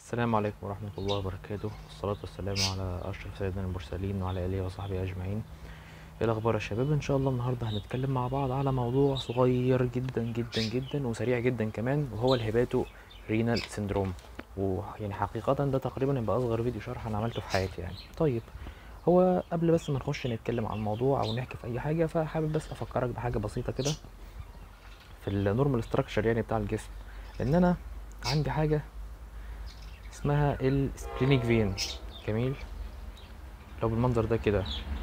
السلام عليكم ورحمة الله وبركاته والصلاة والسلام على أشرف سيدنا المرسلين وعلى آله وصحبه أجمعين إيه الأخبار يا شباب إن شاء الله النهاردة هنتكلم مع بعض على موضوع صغير جدا جدا جدا وسريع جدا كمان وهو الهيباتو رينال سيندروم ويعني حقيقة ده تقريبا يبقى أصغر فيديو شرح أنا عملته في حياتي يعني طيب هو قبل بس ما نخش نتكلم عن الموضوع أو نحكي في أي حاجة فحابب بس أفكرك بحاجة بسيطة كده في النورمال ستراكشر يعني بتاع الجسم إن أنا عندي حاجة اسمها السبلينيك فين جميل لو بالمنظر ده كده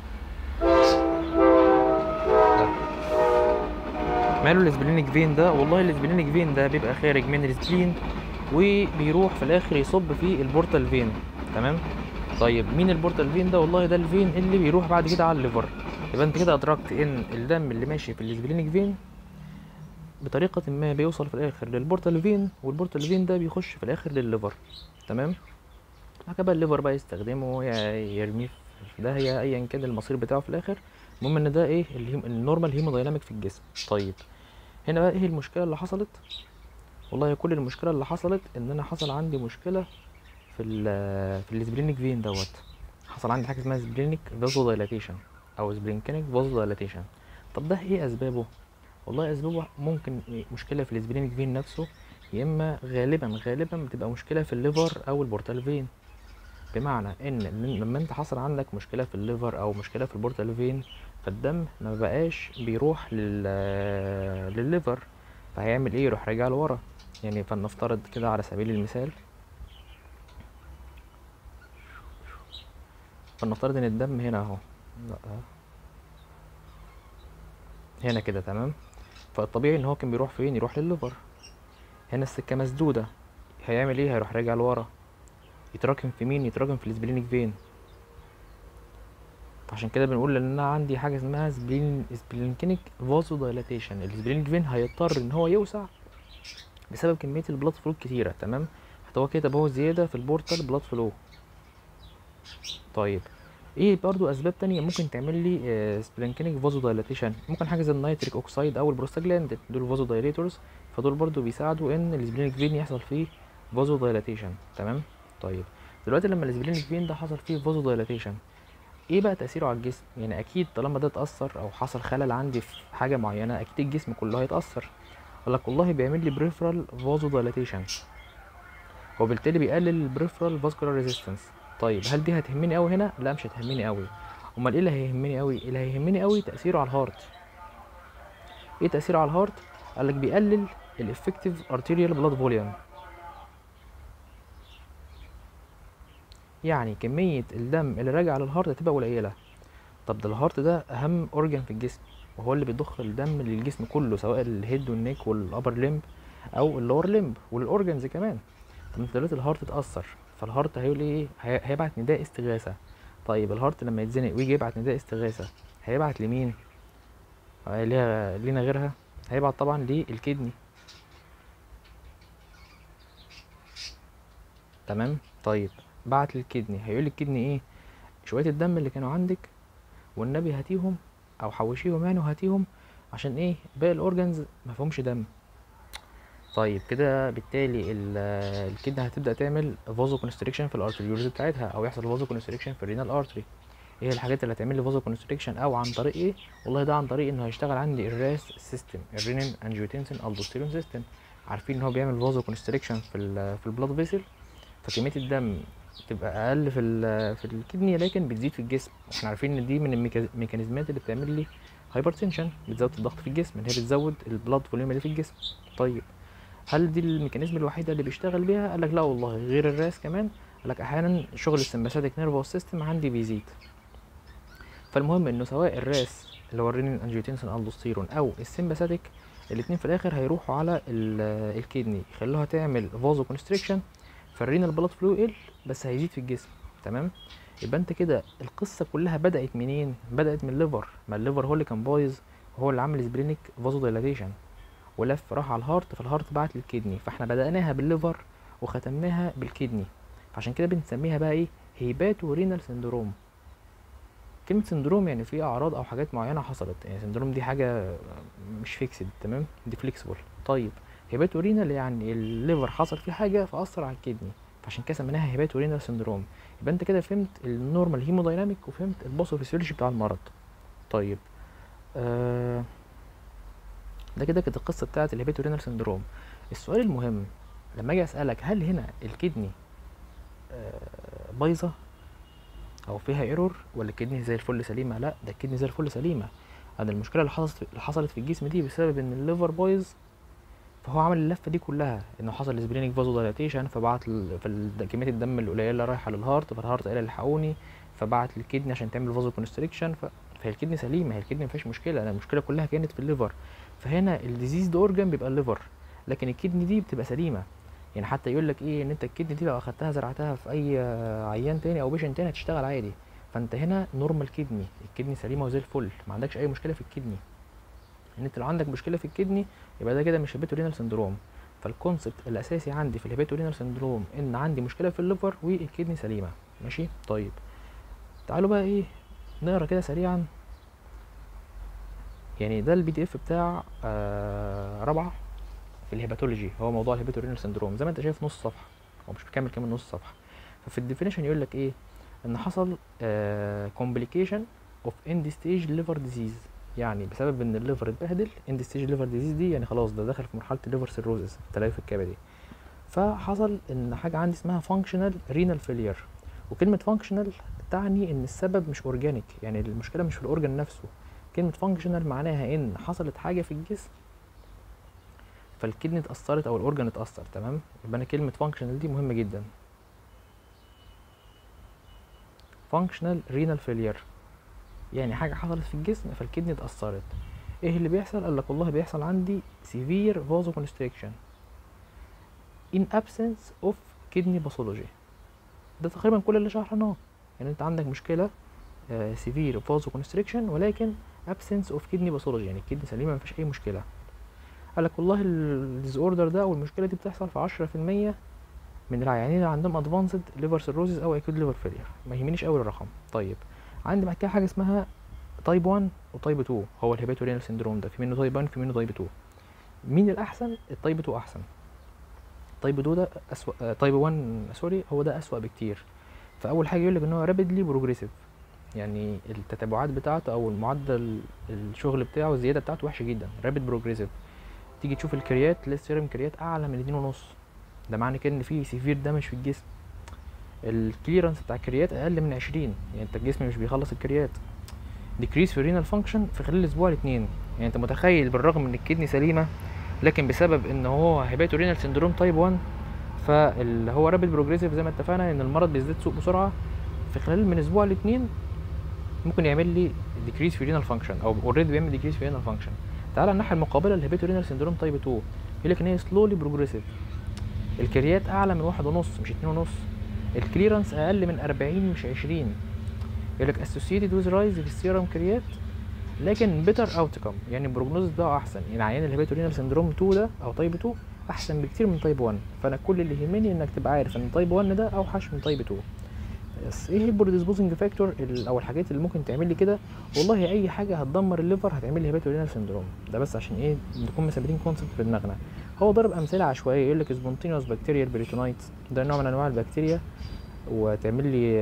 ده ماله السبلينيك فين ده والله السبلينيك فين ده بيبقى خارج من السبلين وبيروح في الاخر يصب في البورتال فين تمام طيب مين البورتال فين ده والله ده الفين اللي بيروح بعد كده على الليفر يبقى انت كده ادركت ان الدم اللي ماشي في السبلينيك فين بطريقة ما بيوصل في الآخر للبورتال فين والبورتال فين ده بيخش في الآخر للليفر تمام بعد كده بقى الليفر بقى يستخدمه يا يرميه في داهية أيا كان المصير بتاعه في الآخر المهم إن ده إيه الهيم- النورمال هيمودايناميك في الجسم طيب هنا بقى إيه المشكلة اللي حصلت والله كل المشكلة اللي حصلت إن أنا حصل عندي مشكلة في ال في السبلينيك فين دوت حصل عندي حاجة اسمها سبلينيك فازو دايلاتيشن أو سبلينكينيك فازو دايلاتيشن طب ده إيه أسبابه والله اسبابه ممكن مشكله في السبلينيك فين نفسه يا اما غالبا غالبا بتبقى مشكله في الليفر او البورتال فين بمعنى ان من- لما انت حصل عندك مشكله في الليفر او مشكله في البورتال فين فالدم ما بقاش بيروح لل للليفر فهيعمل ايه يروح راجع لورا يعني فلنفترض كده على سبيل المثال فلنفترض ان الدم هنا اهو لا هنا كده تمام فالطبيعي ان هو كان بيروح فين يروح للليفر هنا السكه مسدوده هيعمل ايه هيروح راجع لورا يتراكم في مين يتراكم في السبلينيك فين عشان كده بنقول ان انا عندي حاجه اسمها سبلين سبلينكينيك فازو دايلاتيشن السبلينيك فين هيضطر ان هو يوسع بسبب كميه البلاد فلو كتيره تمام حتى هو كده هو زياده في البورتال بلاد فلو طيب ايه برضو اسباب تانية ممكن تعمل لي سبلانكينيك فازو دايلاتيشن ممكن حاجه زي النيتريك اوكسيد او البروستاجلاند دول فازو دايليتورز فدول برضو بيساعدوا ان السبلينيك فين يحصل فيه فازو دايلاتيشن تمام طيب دلوقتي لما السبلينيك فين ده حصل فيه فازو دايلاتيشن ايه بقى تاثيره على الجسم يعني اكيد طالما ده اتاثر او حصل خلل عندي في حاجه معينه اكيد الجسم كله هيتاثر قال لك والله بيعمل لي بريفرال فازو دايلاتيشن وبالتالي بيقلل البريفرال فاسكولار ريزيستنس طيب هل دي هتهمني قوي هنا لا مش هتهمني قوي امال ايه اللي هيهمني قوي اللي هيهمني قوي تاثيره على الهارت ايه تاثيره على الهارت قال لك بيقلل الافكتيف ارتيريال بلاد فوليوم يعني كميه الدم اللي راجع للهارت هتبقى قليله طب ده الهارت ده اهم اورجان في الجسم وهو اللي بيضخ الدم للجسم كله سواء الهيد والنيك والابر ليمب او اللور ليمب وللاورجنز كمان طب انت دلوقتي الهارت اتاثر فالهارت هيقول ايه هي- هيبعت نداء استغاثه طيب الهارت لما يتزنق ويجي يبعت نداء استغاثه هيبعت لمين آه، ليها لينا غيرها هيبعت طبعا للكدني تمام طيب بعت للكدني هيقول للكدني ايه شويه الدم اللي كانوا عندك والنبي هاتيهم او حوشيهم يعني وهاتيهم عشان ايه باقي الاورجنز ما فيهمش دم طيب كده بالتالي ال- الكدنه هتبدا تعمل فازو كونستريكشن في الارتريولز بتاعتها او يحصل فازو كونستريكشن في الرينال ارتري ايه الحاجات اللي هتعمل لي فازو كونستريكشن او عن طريق ايه والله ده عن طريق انه هيشتغل عندي الراس سيستم الرينين انجيوتنسين الدوستيرون سيستم عارفين ان هو بيعمل فازو كونستريكشن في ال في البلاد فيسل فكميه الدم تبقى اقل في ال- في الكدني لكن بتزيد في الجسم واحنا عارفين ان دي من الميكا- الميكانيزمات اللي بتعمل لي هايبرتنشن بتزود الضغط في الجسم ان هي بتزود البلاد فوليوم اللي في الجسم طيب هل دي الميكانيزم الوحيده اللي بيشتغل بيها قال لك لا والله غير الراس كمان قال لك احيانا شغل السمباثيك نيرفوس سيستم عندي بيزيد فالمهم انه سواء الراس اللي هو الرينين انجيوتنسين الدوستيرون او السمباثيك الاتنين في الاخر هيروحوا على ال- الكدني يخلوها تعمل فازو كونستريكشن فالرينال بلاد فلو يقل بس هيزيد في الجسم تمام يبقى انت كده القصه كلها بدات منين بدات من الليفر ما الليفر هو اللي كان بايظ وهو اللي عامل سبرينيك فازو دايلاتيشن ولف راح على الهارت فالهارت بعت للكدني فاحنا بدأناها بالليفر وختمناها بالكدني فعشان كده بنسميها بقى ايه هيباتو رينال سندروم كلمة سندروم يعني في أعراض أو حاجات معينة حصلت يعني سندروم دي حاجة مش فيكسد تمام دي فليكسبل طيب هيباتو رينال يعني الليفر حصل فيه حاجة فأثر على الكدني فعشان كده سميناها هيباتو رينال سندروم يبقى انت كده فهمت النورمال هيمودايناميك وفهمت الباثوفيسيولوجي بتاع المرض طيب آه ده كده كانت القصه بتاعت الهيباتو رينال سندروم السؤال المهم لما اجي اسالك هل هنا الكدني آه بايظه او فيها ايرور ولا الكدني زي الفل سليمه لا ده الكدني زي الفل سليمه انا المشكله اللي حصلت اللي حصلت في الجسم دي بسبب ان الليفر بايظ فهو عمل اللفه دي كلها انه حصل سبرينيك فازو دايلاتيشن فبعت ال- فال- كميه الدم القليله رايحه للهارت فالهارت قال الحقوني فبعت للكدني عشان تعمل فازو كونستريكشن ف... فهي الكدني سليمه هي الكدني مفيهاش مشكله انا المشكله كلها كانت في الليفر فهنا الديزيز ده اورجان بيبقى الليفر لكن الكدني دي بتبقى سليمه يعني حتى يقول لك ايه ان انت الكدني دي لو اخدتها زرعتها في اي آه، عيان تاني او بيشنت تاني هتشتغل عادي فانت هنا نورمال كدني الكدني سليمه وزي الفل ما عندكش اي مشكله في الكدني ان انت لو عندك مشكله في الكدني يبقى ده كده مش هيباتورينال سندروم فالكونسبت الاساسي عندي في الهيباتورينال سندروم ان عندي مشكله في الليفر والكدني سليمه ماشي طيب تعالوا بقى ايه نقرا كده سريعا يعني ده البي دي اف بتاع آه رابعه في الهيباتولوجي هو موضوع الهيباتورينال سندروم زي ما انت شايف نص صفحه هو مش بيكمل كمان نص صفحه ففي الديفينيشن يقول لك ايه ان حصل كومبليكيشن اوف اند ستيج ليفر ديزيز يعني بسبب ان الليفر اتبهدل اند ستيج ليفر ديزيز دي يعني خلاص ده دخل في مرحله الليفر سيروزس التليف الكبدي فحصل ان حاجه عندي اسمها فانكشنال رينال فيلير وكلمه فانكشنال تعني ان السبب مش اورجانيك يعني المشكله مش في الاورجان نفسه كلمه فانكشنال معناها ان حصلت حاجه في الجسم فالكدني اتاثرت او الاورجان اتاثر تمام يبقى انا كلمه فانكشنال دي مهمه جدا فانكشنال رينال فيلير يعني حاجه حصلت في الجسم فالكدني اتاثرت ايه اللي بيحصل قال لك والله بيحصل عندي severe vasoconstriction in absence of kidney pathology ده تقريبا كل اللي شرحناه يعني انت عندك مشكله آه severe vasoconstriction ولكن absence of kidney pathology يعني الكدني سليمه مفيش اي مشكله قال لك والله الديز اوردر ده او المشكله دي بتحصل في 10% من العيانين اللي عندهم ادفانسد ليفر سيروزيس او اكيد ليفر فيلير ما يهمنيش قوي الرقم طيب عندي بعد كده حاجه اسمها تايب 1 وتايب 2 هو الهيباتورينال سندروم ده في منه تايب 1 في منه تايب 2 مين الاحسن التايب 2 احسن تايب 2 ده اسوأ آه، تايب 1 سوري هو ده اسوأ بكتير فاول حاجه يقول لك ان هو رابيدلي بروجريسيف يعني التتابعات بتاعته او المعدل الشغل بتاعه الزياده بتاعته وحشه جدا رابيد بروجريسيف تيجي تشوف الكريات تلاقي السيرم كريات اعلى من اتنين ونص ده معنى كده ان في سيفير دامج في الجسم الكليرنس بتاع الكريات اقل من عشرين يعني انت الجسم مش بيخلص الكريات ديكريس في الرينال فانكشن في خلال اسبوع لاتنين يعني انت متخيل بالرغم ان الكدني سليمه لكن بسبب ان هو هيباتو رينال سندروم تايب 1 فاللي هو رابيد بروجريسيف زي ما اتفقنا ان المرض بيزداد سوء بسرعه في خلال من اسبوع لاتنين ممكن يعمل لي ديكريس في رينال فانكشن او اوريدي بيعمل ديكريس في رينال فانكشن تعالى الناحيه المقابله للهيباتو رينال سندروم تايب 2 يقول لك ان هي سلولي بروجريسيف الكريات اعلى من واحد ونص مش اتنين ونص الكليرنس اقل من اربعين مش عشرين يقول لك associated with rise في السيرم كريات لكن better outcome يعني البروجنوز بتاعه احسن يعني عيان الهيباتورينال سندروم 2 ده او تايب 2 احسن بكتير من تايب 1 فانا كل اللي يهمني انك تبقى عارف ان تايب 1 ده اوحش من تايب 2 بس ايه البروديسبوزنج فاكتور او الحاجات اللي ممكن تعمل لي كده والله اي حاجه هتدمر الليفر هتعمل لي هيباتورينال سندروم ده بس عشان ايه نكون مثبتين كونسبت في دماغنا هو ضرب امثله عشوائيه يقول لك سبونتينوس بكتيريال بريتونايت ده نوع من انواع البكتيريا وتعمل لي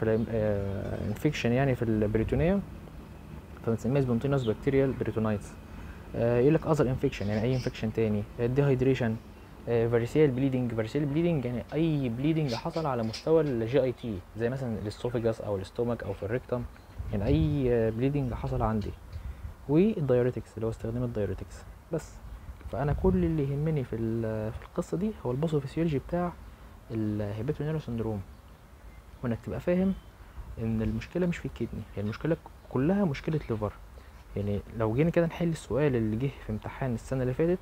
انفكشن يعني في البريتونيا فبنسميها سبونتينوس بكتيريال بريتونايتس يقول لك اذر انفكشن يعني اي انفكشن تاني ديهايدريشن فاريسيال بليدنج فاريسيال بليدنج يعني اي بليدنج حصل على مستوى الجي اي تي زي مثلا الاسوفيجاس او الاستومك او في الريكتم يعني اي بليدنج حصل عندي والدايوريتكس اللي هو استخدام الدايوريتكس بس فانا كل اللي يهمني في ال- في القصه دي هو الباثوفيسيولوجي بتاع الهيباتونيرو سندروم وانك تبقى فاهم ان المشكله مش في الكدني هي المشكله كلها مشكله ليفر يعني لو جينا كده نحل السؤال اللي جه في امتحان السنه اللي فاتت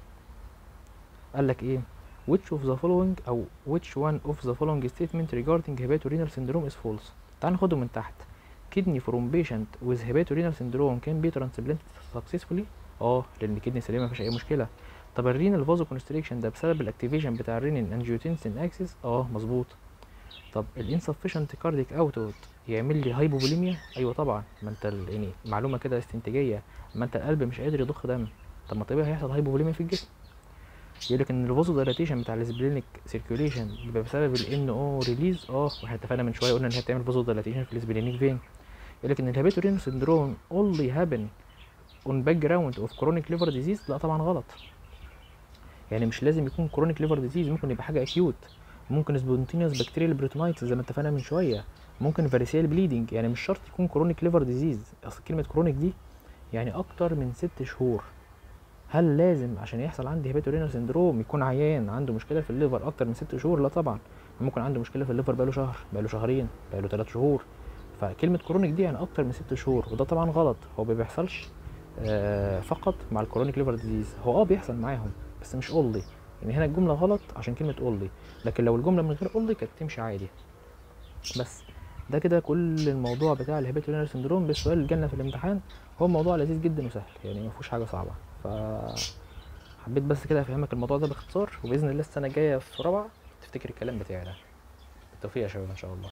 قال لك ايه which of the following او which one of the following statement regarding hepatorenal syndrome is false تعال ناخده من تحت kidney from patient with hepatorenal syndrome can be transplanted successfully اه لان الكدني سليمه مفيش اي مشكله طب الرينال فازو كونستريكشن ده بسبب الاكتيفيشن بتاع الرينين انجيوتنسين اكسس اه مظبوط طب الانسفشنت كارديك اوتبوت يعمل لي هايبوفوليميا ايوه طبعا ما انت ال- يعني معلومه كده استنتاجيه ما انت القلب مش قادر يضخ دم طب ما طبيعي هيحصل هايبوفوليميا في الجسم يقول لك ان الفازو دايلاتيشن بتاع السبلينيك سيركيوليشن بيبقى بسبب الان او ريليز اه واحنا اتفقنا من شويه قلنا ان هي بتعمل فازو دايلاتيشن في السبلينيك فين يقول لك ان الهابيتورين سندروم اونلي هابن اون باك جراوند اوف كرونيك ليفر ديزيز لا طبعا غلط يعني مش لازم يكون كرونيك ليفر ديزيز ممكن يبقى حاجه اكيوت ممكن سبونتينيوس بكتيريال بريتونايتس زي ما اتفقنا من شويه ممكن فاريسيال بليدنج يعني مش شرط يكون كرونيك ليفر ديزيز اصل كلمه كرونيك دي يعني اكتر من ست شهور هل لازم عشان يحصل عندي هيباتورينال سندروم يكون عيان عنده مشكله في الليفر اكتر من ست شهور لا طبعا ممكن عنده مشكله في الليفر بقاله شهر بقاله شهرين بقاله ثلاث شهور فكلمه كرونيك دي يعني اكتر من ست شهور وده طبعا غلط هو ما بيحصلش آه فقط مع الكرونيك ليفر ديزيز هو اه بيحصل معاهم بس مش اونلي يعني هنا الجمله غلط عشان كلمه اونلي لكن لو الجمله من غير اونلي كانت تمشي عادي بس ده كده كل الموضوع بتاع الهيباتورينال سندروم بالسؤال اللي جالنا في الامتحان هو موضوع لذيذ جدا وسهل يعني ما فيهوش حاجه صعبه ف حبيت بس كده افهمك الموضوع ده باختصار وباذن الله السنه الجايه في رابعه تفتكر الكلام بتاعي ده بالتوفيق يا شباب ان شاء الله